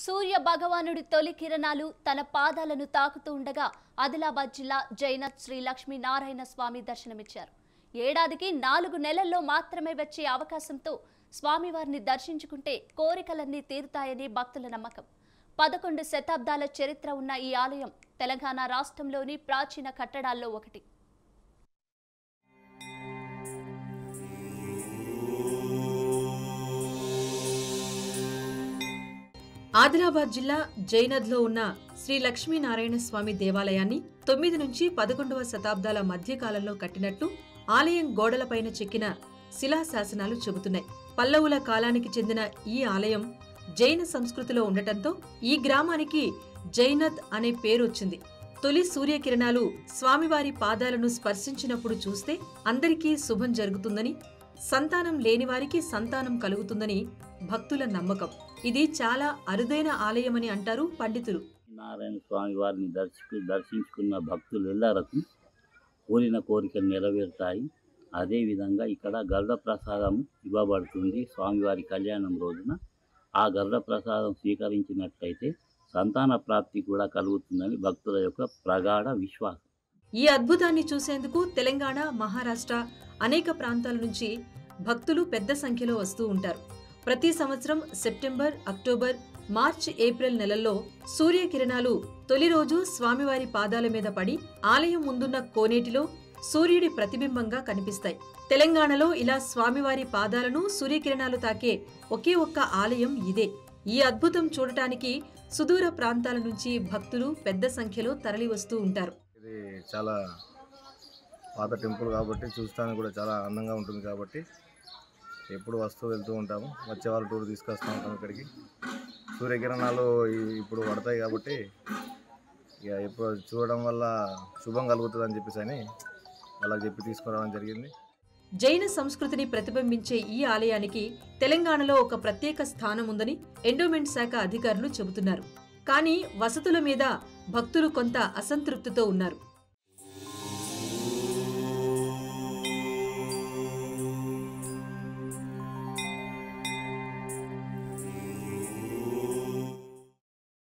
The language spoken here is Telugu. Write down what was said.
సూర్య భగవానుడి తొలి కిరణాలు తన పాదాలను తాకుతూ ఉండగా ఆదిలాబాద్ జిల్లా జైనత్ శ్రీ లక్ష్మీనారాయణ స్వామి దర్శనమిచ్చారు ఏడాదికి నాలుగు నెలల్లో మాత్రమే వచ్చే అవకాశంతో స్వామివారిని దర్శించుకుంటే కోరికలన్నీ తీరుతాయని భక్తుల నమ్మకం పదకొండు శతాబ్దాల చరిత్ర ఉన్న ఈ ఆలయం తెలంగాణ రాష్ట్రంలోని ప్రాచీన కట్టడాల్లో ఒకటి ఆదిలాబాద్ జిల్లా జైనద్లో ఉన్న శ్రీ లక్ష్మీనారాయణ స్వామి దేవాలయాన్ని తొమ్మిది నుంచి పదకొండవ శతాబ్దాల మధ్యకాలంలో కట్టినట్లు ఆలయం గోడలపైన చెక్కిన శిలాశాసనాలు చెబుతున్నాయి పల్లవుల కాలానికి చెందిన ఈ ఆలయం జైన సంస్కృతిలో ఉండటంతో ఈ గ్రామానికి జైనద్ అనే పేరు వచ్చింది తొలి సూర్యకిరణాలు స్వామివారి పాదాలను స్పర్శించినప్పుడు చూస్తే అందరికీ శుభం జరుగుతుందని సంతానం లేనివారికి సంతానం కలుగుతుందని భక్తుల నమ్మకం ఇది చాలా అరుదైన ఆలయమని అంటారు పండితులు నారాయణ స్వామి వారిని దర్శకు దర్శించుకున్న భక్తులెల్లరకు కోరిన కోరికలు నెరవేరుతాయి అదేవిధంగా ఇక్కడ గరుడ ప్రసాదం ఇవ్వబడుతుంది స్వామివారి కళ్యాణం రోజున ఆ గరుడ ప్రసాదం స్వీకరించినట్లయితే సంతాన ప్రాప్తి కూడా కలుగుతుందని భక్తుల యొక్క ప్రగాఢ విశ్వాసం ఈ అద్భుతాన్ని చూసేందుకు తెలంగాణ మహారాష్ట్ర అనేక ప్రాంతాల నుంచి భక్తులు పెద్ద సంఖ్యలో వస్తూ ఉంటారు ప్రతి సంవత్సరం సెప్టెంబర్ అక్టోబర్ మార్చ్ ఏప్రిల్ నెలల్లో సూర్యకిరణాలు తొలి రోజు స్వామివారి పాదాల మీద పడి ఆలయం ముందున్న కోనేటిలో సూర్యుడి ప్రతిబింబంగా కనిపిస్తాయి తెలంగాణలో ఇలా స్వామివారి పాదాలను సూర్యకిరణాలు తాకే ఒకే ఒక్క ఆలయం ఇదే ఈ అద్భుతం చూడటానికి సుదూర ప్రాంతాల నుంచి భక్తులు పెద్ద సంఖ్యలో తరలి వస్తూ ఉంటారు ఇది చాలా పాత టెంపుల్ కాబట్టి చూస్తానికి కూడా చాలా అందంగా ఉంటుంది కాబట్టి ఎప్పుడు వస్తూ వెళ్తూ ఉంటాము వచ్చే వాళ్ళు టూర్ తీసుకొస్తూ ఉంటాం ఇక్కడికి సూర్యకిరణాలు ఈ- ఇప్పుడు పడతాయి కాబట్టి ఇక ఎప్పుడు చూడడం వల్ల శుభం కలుగుతుంది అని చెప్పేసి అని వాళ్ళకి చెప్పి తీసుకురావడం జరిగింది జైన సంస్కృతిని ప్రతిబింబించే ఈ ఆలయానికి తెలంగాణలో ఒక ప్రత్యేక స్థానం ఉందని ఎండోమెంట్ శాఖ అధికారులు చెబుతున్నారు కానీ వసతుల మీద భక్తులు కొంత అసంతృప్తితో ఉన్నారు